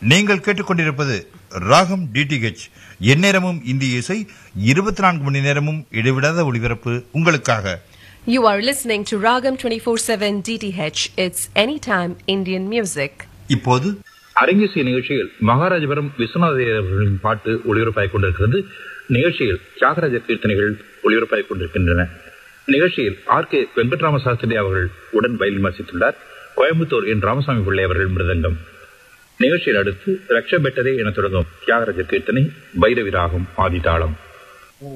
நீங்கள் கேட்டுக்கொண்டிருப்பது ராகம் டிடிஹெச் எந்நேரமும் இந்திய இசை இருபத்தி நான்கு மணி நேரமும் இடைவிடாத ஒளிபரப்பு உங்களுக்காக You are listening to Ragam 24/7 DTH. It's anytime Indian music. இப்போது அரங்கேசிய நிகழ்ச்சியில் மகாராஜபுரம் விஸ்வநாதர் அவர்களின் பாட்டு ஒளிபரப்பாகிக் கொண்டிருக்கிறது நிகழ்ச்சியில் தியாகராஜ கீர்த்தனைகள் ஒளிபரப்பாகிக் கொண்டிருக்கின்றன நிகழ்ச்சியில் ஆர் கே வெங்கட்ராம சாஸ்திரி அவர்கள் உடன் வயலின் வாசித்துள்ளார் கோயம்புத்தூர் என் ராமசாமி பிள்ளை அவர்கள் மிருதங்கம் நிகழ்ச்சியில் அடுத்து ரக்ஷ பெட்டரே என தொடங்கும் தியாகராஜ கீர்த்தனை பைரவி ராகம் ஆதிதாளம்